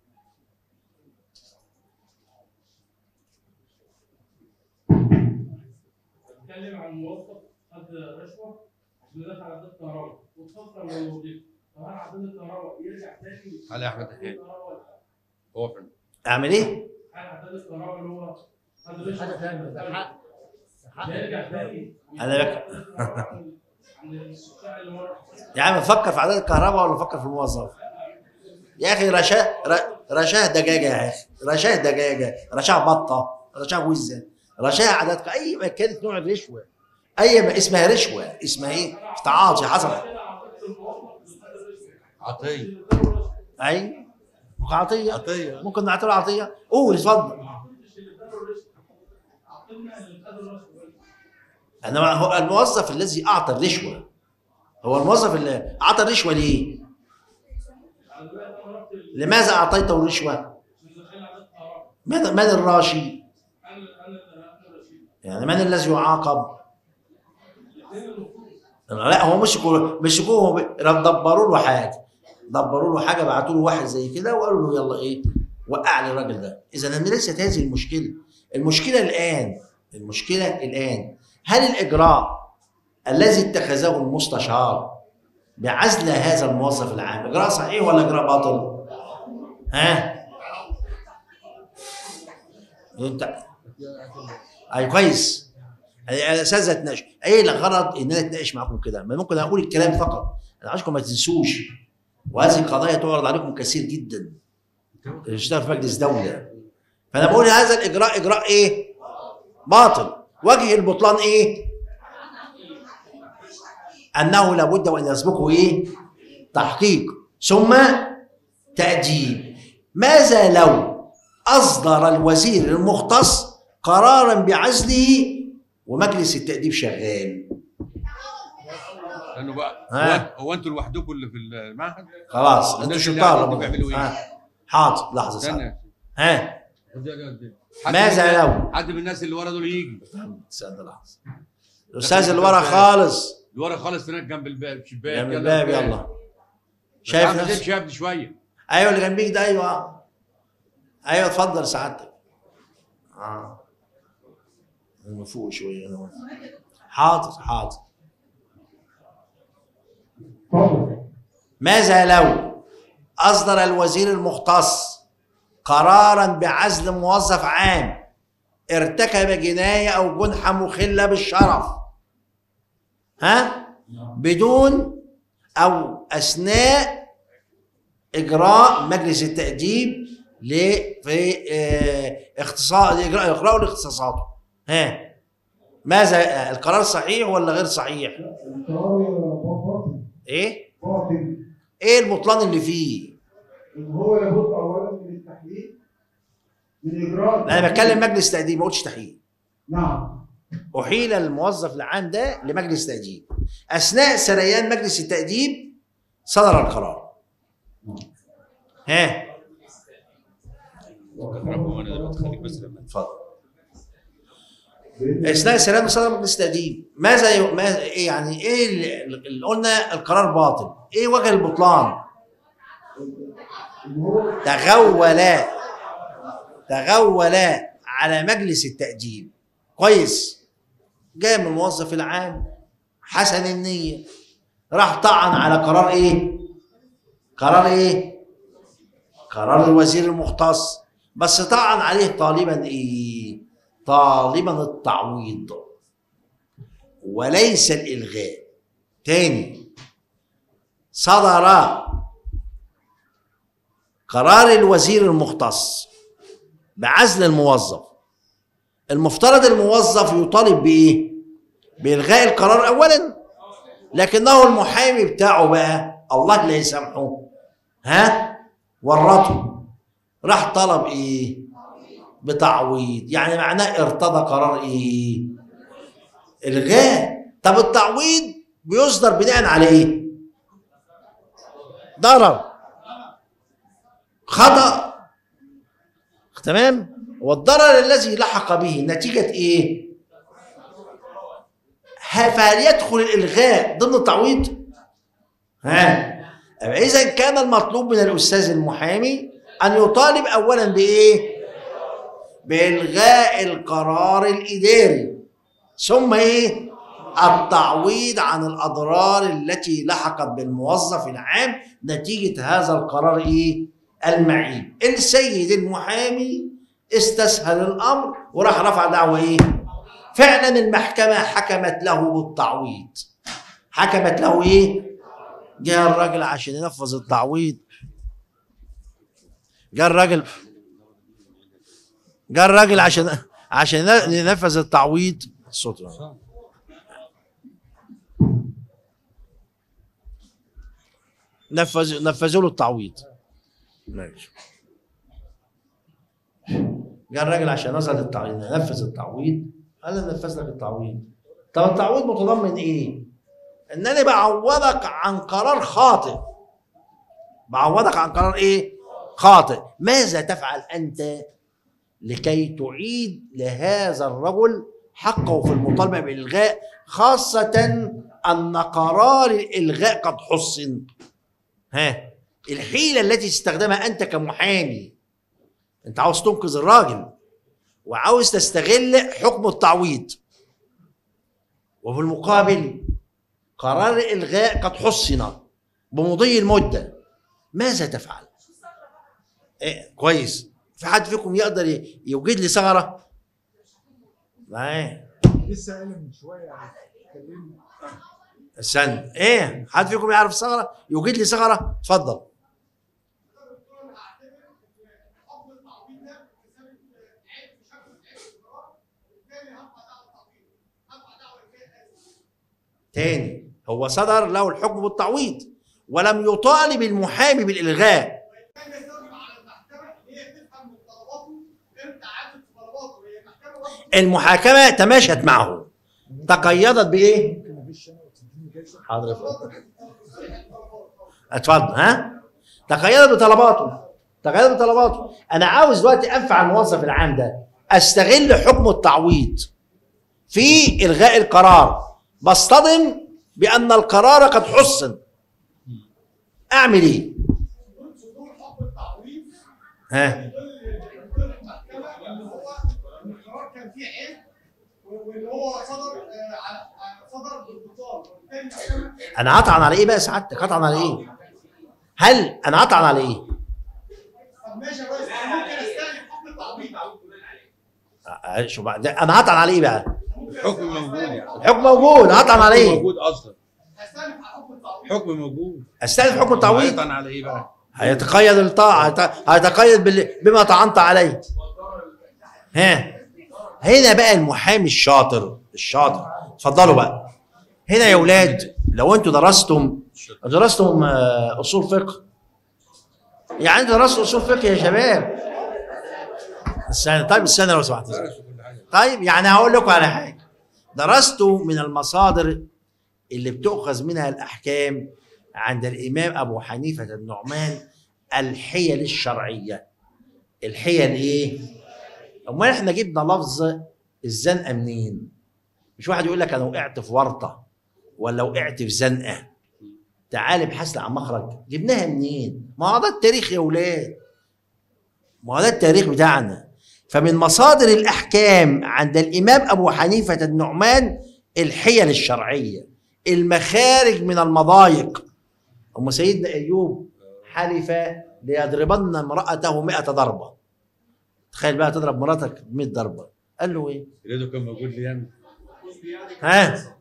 S4: بتكلم عن موظف خد رشوه عشان يدخل عداد كهرباء واتفصل من الوظيفه طب هل عداد الكهرباء يرجع تاني
S2: علي أحمد حسين.
S4: الكهرباء ولا لا؟
S2: هو فين؟
S1: اعمل ايه؟
S4: هل عداد الكهرباء اللي هو خد رشوه
S7: حاجه ثانيه ده حق حق
S4: يرجع تاني
S1: أنا بك-
S4: عن الشقاء اللي هو
S1: يا عم فكر في عدد الكهرباء ولا فكر في الموظف؟ يا اخي رشاه ر- رشاه دجاجه يا اخي رشاه دجاجه رشاه بطه رشاه وزه رشاه عدد ك- اي ما كانت نوع الرشوه اي ما اسمها رشوه اسمها ايه؟ تعاطي حصل
S2: عطيه
S1: اي عطيه
S2: عطيه
S1: ممكن نعتبر عطيه قول اتفضل انما هو الموظف الذي اعطى الرشوه هو الموظف اللي اعطى الرشوه ليه؟ لماذا اعطيته الرشوه؟ من من الراشي؟ يعني من الذي يعاقب؟ لا هو مسكوا مسكوه ب- دبروا له حاجه دبروا له حاجه بعتوا له واحد زي كده وقالوا له يلا ايه وقع لي الراجل ده اذا ان ليست هذه المشكله المشكله الان المشكله الان هل الاجراء الذي اتخذه المستشار بعزل هذا الموظف العام اجراء صحيح ولا اجراء باطل؟ ها؟ انت اي كويس الاساتذه اتناقش ايه الغرض ان انا اتناقش معاكم كده ما ممكن اقول الكلام فقط انا عايزكم ما تنسوش وهذه القضايا تعرض عليكم كثير جدا اشتغل في مجلس دوله فانا بقول هذا الاجراء اجراء ايه باطل وجه البطلان ايه انه لابد وان يسبقه ايه تحقيق ثم تاديب ماذا لو اصدر الوزير المختص قرارا بعزله ومجلس التاديب شغال
S2: لانه بقى
S1: ها.
S2: هو, هو انتوا لوحدكم اللي في المعهد؟
S1: خلاص انتوا
S2: الناس اللي
S1: شطار
S2: قاعدين
S1: لما-
S2: بيعملوا إيه؟
S1: ها. حاضر لحظه سعد.
S2: استنى
S1: ها
S2: حد
S1: ماذا
S2: من-
S1: لو
S2: حد من الناس اللي ورا دول يجي
S1: استنى لحظه الاستاذ اللي ورا خالص
S2: اللي ورا خالص هناك جنب الباب الشباك
S1: جنب الباب يلا
S2: شايف
S1: شايف
S2: نفسك
S1: نفسك
S2: شايف شويه
S1: ايوه اللي جنبيك ده ايوه ايوه اتفضل سعادتك اه من فوق شويه انا حاضر حاضر
S5: اتفضل
S1: ماذا لو اصدر الوزير المختص قرارا بعزل موظف عام ارتكب جنايه او جنحه مخله بالشرف ها بدون او اثناء اجراء مجلس التاديب ل في اه اختصاص لاجراء اقراء لاختصاصاته ها ماذا آه، القرار صحيح ولا غير صحيح
S5: القرار باطل
S1: ايه
S5: باطل
S1: ايه البطلان اللي فيه
S5: ان هو لابد اولا من التحقيق من اجراء
S1: لا انا بتكلم مجلس تقديم ما قلتش تحقيق
S5: نعم
S1: احيل الموظف العام ده لمجلس تاديب اثناء سريان مجلس التاديب صدر القرار ها
S2: ربما انا دلوقتي خليك بس لما
S1: اتفضل اثناء سلام صدر مجلس التأديب ماذا ي... ما إيه يعني ايه اللي اللي قلنا القرار باطل ايه وجه البطلان تغول تغول على مجلس التأديب كويس جاء من الموظف العام حسن النية راح طعن على قرار ايه قرار ايه قرار الوزير المختص بس طعن عليه طالبا ايه طالبا التعويض وليس الالغاء تاني صدر قرار الوزير المختص بعزل الموظف المفترض الموظف يطالب بايه بالغاء القرار اولا لكنه المحامي بتاعه بقى الله لا يسامحه ها ورطه راح طلب ايه بتعويض يعني معناه ارتضى قرار ايه الغاء طب التعويض بيصدر بناء على ايه ضرر خطأ تمام والضرر الذي لحق به نتيجة ايه ه- فهل يدخل الإلغاء ضمن التعويض ها إذا كان المطلوب من الأستاذ المحامي أن يطالب أولا بإيه بإلغاء القرار الإداري ثم إيه التعويض عن الأضرار التي لحقت بالموظف العام نتيجة هذا القرار إيه المعيب السيد المحامي استسهل الأمر وراح رفع دعوة إيه فعلا المحكمة حكمت له بالتعويض حكمت له إيه جاء الراجل عشان ينفذ التعويض جاء الراجل جاء الراجل عشان عشان ينفذ التعويض الصوت نفذ نفذوا له التعويض ماشي جاء الراجل عشان نزل التعويض نفذ التعويض قال له نفذ لك التعويض طب التعويض متضمن ايه؟ انني بعوضك عن قرار خاطئ بعوضك عن قرار ايه؟ خاطئ ماذا تفعل انت لكي تعيد لهذا الرجل حقه في المطالبه بالالغاء خاصه ان قرار الالغاء قد حصن ها الحيله التي تستخدمها انت كمحامي انت عاوز تنقذ الراجل وعاوز تستغل حكم التعويض وفي المقابل قرار الالغاء قد حصن بمضي المده ماذا تفعل؟ إيه كويس في حد فيكم يقدر ي- يوجد لي ثغره؟ معايا
S8: لسه قايل من شويه اتكلمنا
S1: استنى ايه حد فيكم يعرف ثغره؟ يوجد لي ثغره؟ اتفضل تاني هو صدر له الحكم بالتعويض ولم يطالب المحامي بالالغاء
S5: كان يستخدم على المحكمه ان هي تفهم من طلباته امتى عدت طلباته هي المحكمه برضه
S1: المحاكمه تماشت معه تقيدت بايه؟
S8: ممكن مفيش انا وتديني جايزه
S1: حاضر يا فندم. اتفضل ها تقيدت بطلباته تقيدت بطلباته انا عاوز دلوقتي انفع الموظف العام ده استغل حكم التعويض في الغاء القرار بصطدم بان القرار قد حسن اعمل ايه
S5: صدور حكم التعويض
S1: ها
S5: يدل المحكمه ان هو ان القرار كان فيه عيب وان هو صدر آه، على على- صدر بالبطال وبالتالي المحكمه
S1: انا هطعن على ايه بقى سعادتك هطعن على ايه هل انا هطعن على ايه
S5: طب ماشي يا ريس أنا ممكن استهلك حكم التعويض
S1: آه، شو بقى ده انا هطعن على ايه بقى
S2: الحكم موجود يعني
S1: الحكم موجود هطعن على
S2: الحكم
S1: ايه
S2: موجود اصلا
S5: هستهلك على حكم التعويض
S2: حكم موجود
S1: استلف حكم التعويض
S2: هيطعن على ايه بقى؟
S1: هيتقيد الطاعة هيت- هيتقيد بال- بما طعنت عليه ها هنا بقى المحامي الشاطر الشاطر اتفضلوا بقى هنا يا ولاد لو انتوا درستم درستم آه، اصول فقه يعني انتوا درستوا اصول فقه يا شباب استنى طيب استنى لو سمحت طيب يعني هقول لكم على حاجه درست من المصادر اللي بتؤخذ منها الأحكام عند الإمام أبو حنيفة النعمان الحيل الشرعية الحيل إيه؟ أمال إحنا جبنا لفظ الزنقة منين؟ مش واحد يقول لك أنا وقعت في ورطة ولا وقعت في زنقة تعال ابحث لي عن مخرج جبناها منين؟ ما هو ده التاريخ يا ولاد ما هو ده التاريخ بتاعنا فمن مصادر الأحكام عند الإمام أبو حنيفة النعمان الحيل الشرعية المخارج من المضايق أم سيدنا أيوب حلف ليضربن امرأته مئة ضربة تخيل بقى تضرب مراتك 100 ضربة قال له إيه؟
S2: ريدو كان موجود لي انا
S1: ها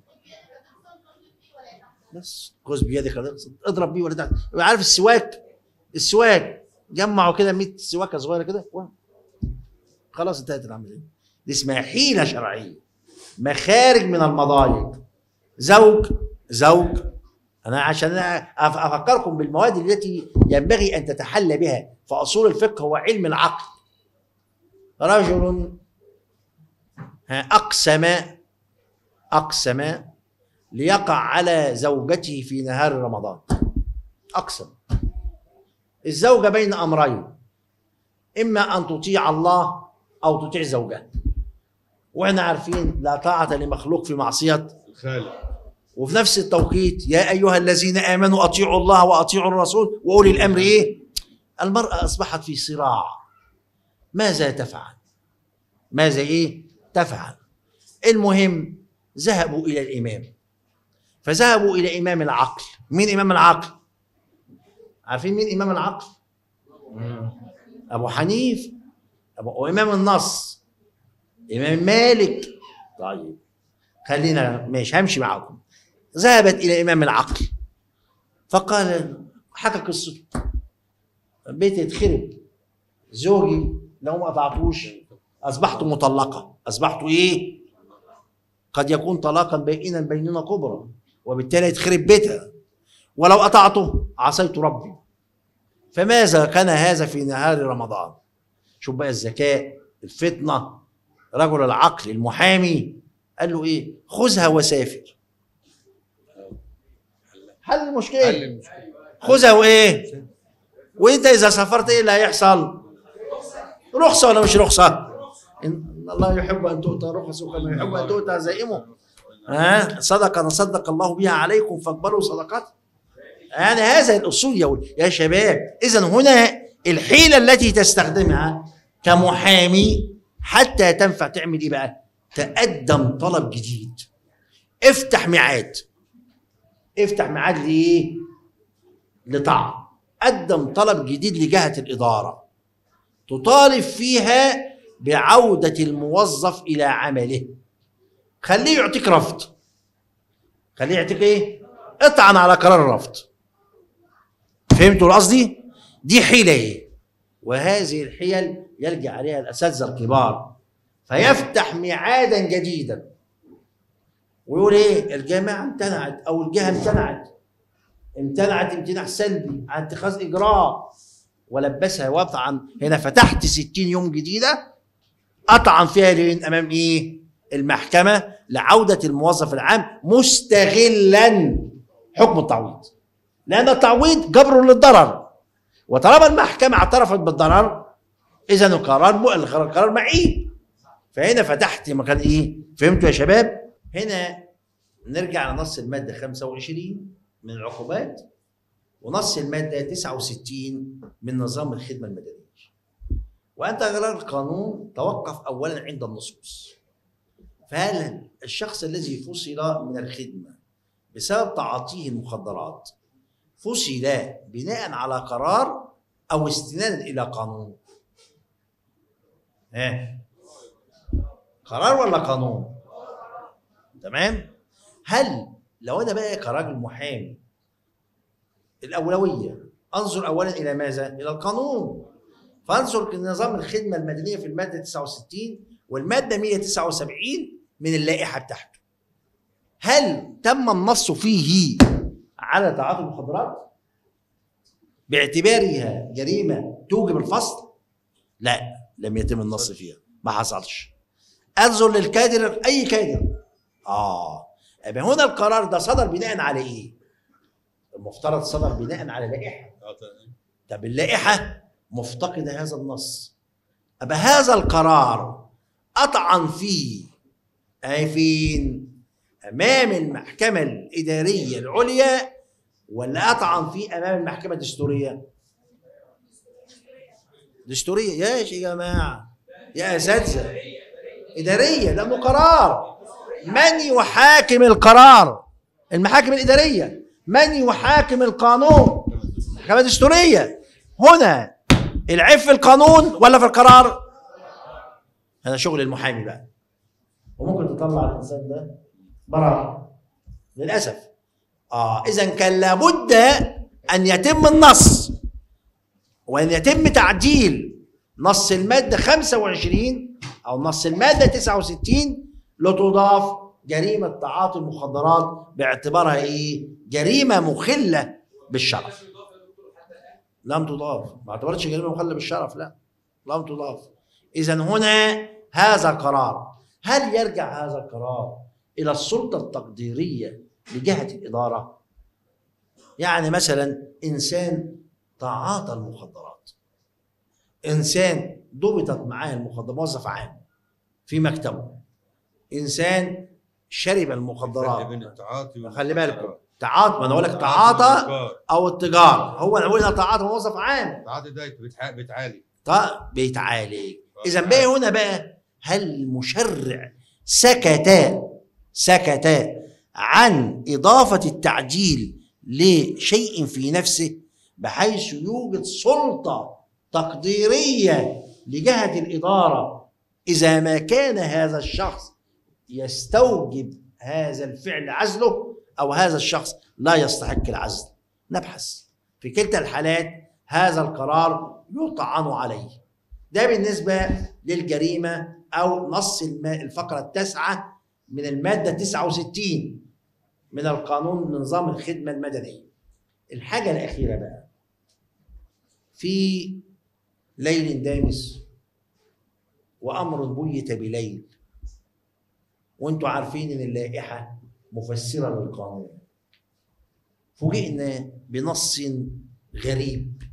S1: بس خذ بيدك اضرب بيه ولا تعمل عارف السواك السواك جمعوا كده 100 سواكه صغيره كده و- خلاص انتهت العمليه دي اسمها حيله شرعيه مخارج من المضايق زوج زوج انا عشان أنا أف- افكركم بالمواد التي ينبغي ان تتحلى بها فاصول الفقه هو علم العقل رجل ها، اقسم اقسم ليقع على زوجته في نهار رمضان اقسم الزوجه بين امرين اما ان تطيع الله او تطيع زوجها واحنا عارفين لا طاعه لمخلوق في معصيه
S2: الخالق
S1: وفي نفس التوقيت يا ايها الذين امنوا اطيعوا الله واطيعوا الرسول واولي الامر ايه المراه اصبحت في صراع ماذا تفعل ماذا ايه تفعل المهم ذهبوا الى الامام فذهبوا الى امام العقل مين امام العقل عارفين مين امام العقل ابو حنيف أبو وامام النص امام مالك طيب خلينا ماشي همشي معاكم ذهبت الى امام العقل فقال حكى قصته بيتي اتخرب زوجي لو ما قطعتوش اصبحت مطلقه اصبحت ايه قد يكون طلاقا بينا بيننا كبرى وبالتالي يتخرب بيتها ولو قطعته عصيت ربي فماذا كان هذا في نهار رمضان شوف بقى الذكاء الفطنه رجل العقل المحامي قال له ايه خذها وسافر حل المشكله
S2: حل المشكله
S1: خذها وايه وانت اذا سافرت ايه اللي هيحصل رخصه ولا مش رخصه ان الله يحب ان تؤتى رخصه كما يحب ان تؤتى زائمه ها صدقه صدق الله بها عليكم فاقبلوا صدقات يعني هذا الاصول يا ول- يا شباب اذا هنا الحيله التي تستخدمها كمحامي حتى تنفع تعمل ايه بقى تقدم طلب جديد افتح ميعاد افتح ميعاد لايه لطعن قدم طلب جديد لجهة الإدارة تطالب فيها بعودة الموظف إلى عمله خليه يعطيك رفض خليه يعطيك إيه؟ اطعن على قرار الرفض فهمتوا قصدي؟ دي حيلة إيه؟ وهذه الحيل يلجأ عليها الأساتذة الكبار فيفتح ميعادا جديدا ويقول ايه الجامعه امتنعت او الجهه امتنعت امتنعت امتناع سلبي عن اتخاذ اجراء ولبسها وطعا هنا فتحت 60 يوم جديده اطعن فيها لين امام ايه المحكمه لعوده الموظف العام مستغلا حكم التعويض لان التعويض جبر للضرر وطالما المحكمه اعترفت بالضرر اذا القرار م- القرار معيب فهنا فتحت مكان ايه فهمتوا يا شباب هنا نرجع لنص الماده 25 من العقوبات ونص الماده 69 من نظام الخدمه المدنيه وانت غير القانون توقف اولا عند النصوص فهل الشخص الذي فصل من الخدمه بسبب تعاطيه المخدرات فصل بناء على قرار او استنادا الى قانون ها قرار ولا قانون تمام هل لو انا بقى كراجل محامي الاولويه انظر اولا الى ماذا الى القانون فانظر نظام الخدمه المدنيه في الماده 69 والماده 179 من اللائحه بتاعته هل تم النص فيه على تعاطي المخدرات باعتبارها جريمه توجب الفصل لا لم يتم النص فيها ما حصلش انظر للكادر اي كادر اه يبقى هنا القرار ده صدر بناء على ايه المفترض صدر بناء على لائحه طب اللائحه مفتقده هذا النص أبقى هذا القرار أطعن فيه أي فين أمام المحكمة الإدارية العليا ولا أطعن فيه أمام المحكمة الدستورية دستورية ياش يا جماعة يا أساتذة إدارية لأنه قرار من يحاكم القرار المحاكم الإدارية من يحاكم القانون المحكمة الدستورية هنا العيب في القانون ولا في القرار هذا شغل المحامي بقى وممكن تطلع الانسان ده براءة للاسف اه اذا كان لابد ان يتم النص وان يتم تعديل نص الماده 25 او نص الماده 69 لتضاف جريمه تعاطي المخدرات باعتبارها ايه؟ جريمه مخله بالشرف. لم تضاف ما اعتبرتش جريمه مخله بالشرف لا لم تضاف اذا هنا هذا قرار هل يرجع هذا القرار الى السلطه التقديريه لجهه الاداره يعني مثلا انسان تعاطى المخدرات انسان ضبطت معاه المخدرات موظف عام في مكتبه انسان شرب المخدرات
S2: بين التعاطي
S1: خلي بالكم تعاطى ما انا بقول لك تعاطى او التجار هو انا بقول تعاطى موظف عام
S2: التعاطي ده بتع- بتعالج
S1: طيب بيتعالج اذا بقى هنا بقى هل المشرع سكت سكت عن اضافه التعجيل لشيء في نفسه بحيث يوجد سلطه تقديريه لجهه الاداره اذا ما كان هذا الشخص يستوجب هذا الفعل عزله او هذا الشخص لا يستحق العزل نبحث في كلتا الحالات هذا القرار يطعن عليه ده بالنسبة للجريمة أو نص الم- الفقرة التاسعة من المادة 69 من القانون نظام الخدمة المدنية الحاجة الأخيرة بقى في ليل دامس وأمر بيت بليل وانتوا عارفين ان اللائحة مفسرة للقانون فوجئنا بنص غريب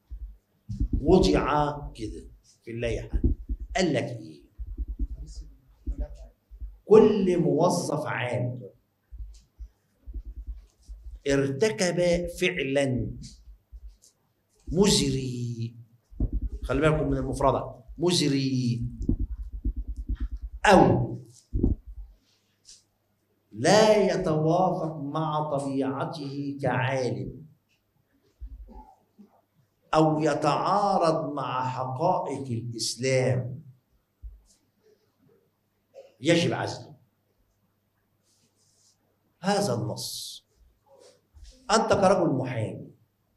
S1: وضع كده في اللائحة قال لك ايه كل موظف عام ارتكب فعلا مزري خلي بالكم من المفردة مزري أو لا يتوافق مع طبيعته كعالم او يتعارض مع حقائق الاسلام يجب عزله هذا النص انت كرجل محامي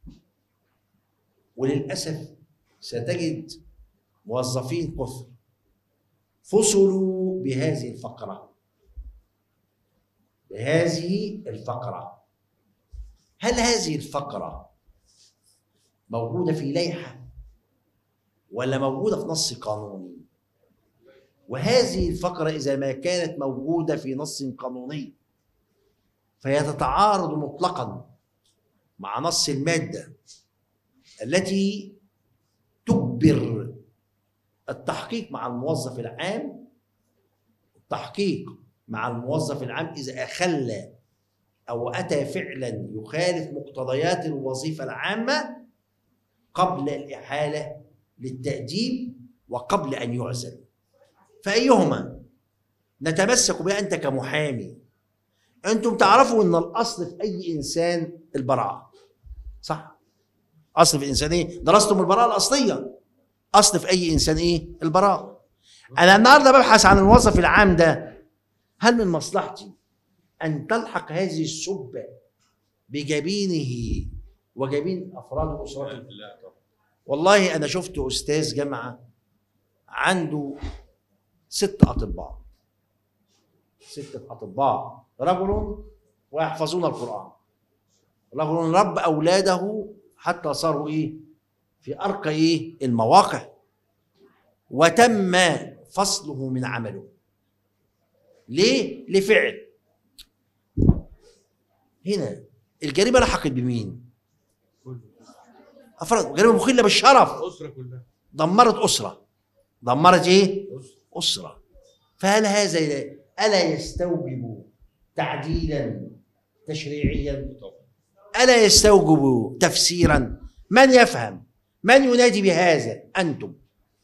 S1: وللاسف ستجد موظفين كثر فصلوا بهذه الفقره بهذه الفقرة هل هذه الفقرة موجودة في لائحة ولا موجودة في نص قانوني وهذه الفقرة إذا ما كانت موجودة في نص قانوني فهي تتعارض مطلقا مع نص المادة التي تجبر التحقيق مع الموظف العام التحقيق مع الموظف العام إذا أخل أو أتى فعلا يخالف مقتضيات الوظيفة العامة قبل الإحالة للتأديب وقبل أن يعزل فأيهما نتمسك بها أنت كمحامي أنتم تعرفوا أن الأصل في أي إنسان البراءة صح؟ أصل في الإنسان إيه؟ درستم البراءة الأصلية أصل في أي إنسان إيه؟ البراءة أنا النهاردة ببحث عن الموظف العام ده هل من مصلحتي أن تلحق هذه السبة بجبينه وجبين أفراد أسرته
S2: لا طبعا
S1: والله أنا شفت أستاذ جامعة عنده ست أطباء ستة أطباء رجل ويحفظون القرآن رجل رب أولاده حتى صاروا إيه في أرقى إيه المواقع وتم فصله من عمله ليه لفعل هنا الجريمه لحقت بمين افراد جريمه مخله بالشرف
S2: الاسره كلها
S1: دمرت اسره دمرت ايه اسره فهل هذا الا يستوجب تعديلا تشريعيا الا يستوجب تفسيرا من يفهم من ينادي بهذا انتم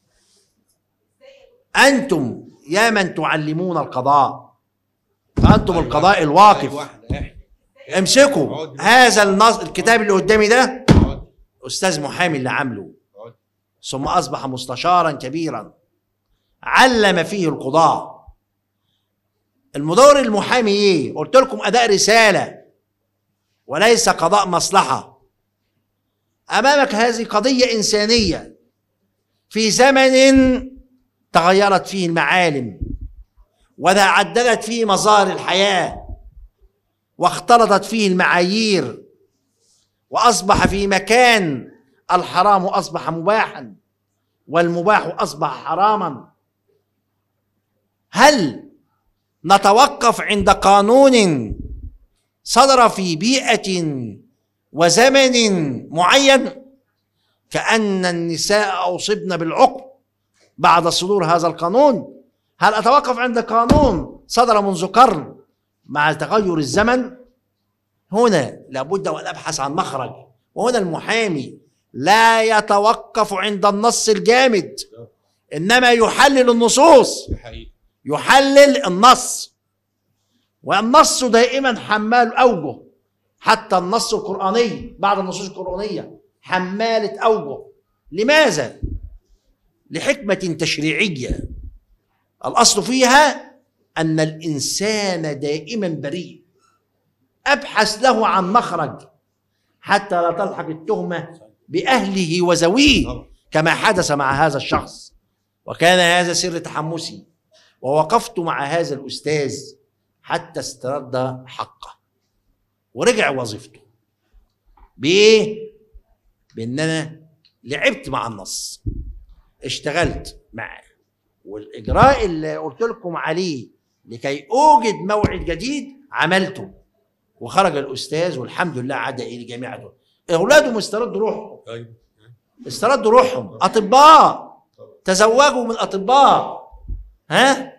S1: انتم يا من تعلمون القضاء فانتم القضاء الواقف
S2: واحده احنا
S1: امسكوا هذا النص الكتاب اللي قدامي ده
S2: اقعد
S1: استاذ محامي اللي عامله
S2: اقعد
S1: ثم اصبح مستشارا كبيرا علم فيه القضاة المدور المحامي ايه قلت لكم اداء رسالة وليس قضاء مصلحة امامك هذه قضية انسانية في زمن تغيرت فيه المعالم وتعددت فيه مظاهر الحياة واختلطت فيه المعايير واصبح في مكان الحرام اصبح مباحا والمباح اصبح حراما هل نتوقف عند قانون صدر في بيئه وزمن معين كان النساء اصبن بالعقم بعد صدور هذا القانون هل اتوقف عند قانون صدر منذ قرن مع تغير الزمن هنا لابد وان ابحث عن مخرج وهنا المحامي لا يتوقف عند النص الجامد انما يحلل النصوص
S2: دي حقيقه
S1: يحلل النص والنص دائما حمال اوجه حتى النص القراني بعض النصوص القرانيه حماله اوجه لماذا لحكمه تشريعيه الاصل فيها ان الانسان دائما بريء ابحث له عن مخرج حتى لا تلحق التهمه باهله وذويه
S2: طبعا.
S1: كما حدث مع هذا الشخص وكان هذا سر تحمسي ووقفت مع هذا الاستاذ حتى استرد حقه ورجع وظيفته بايه بان انا لعبت مع النص اشتغلت معاه والاجراء اللي قلت لكم عليه لكي اوجد موعد جديد عملته وخرج الاستاذ والحمد لله عاد الى جامعته اولادهم استردوا روحهم
S2: ايوه
S1: استردوا روحهم اطباء تزوجوا من اطباء ها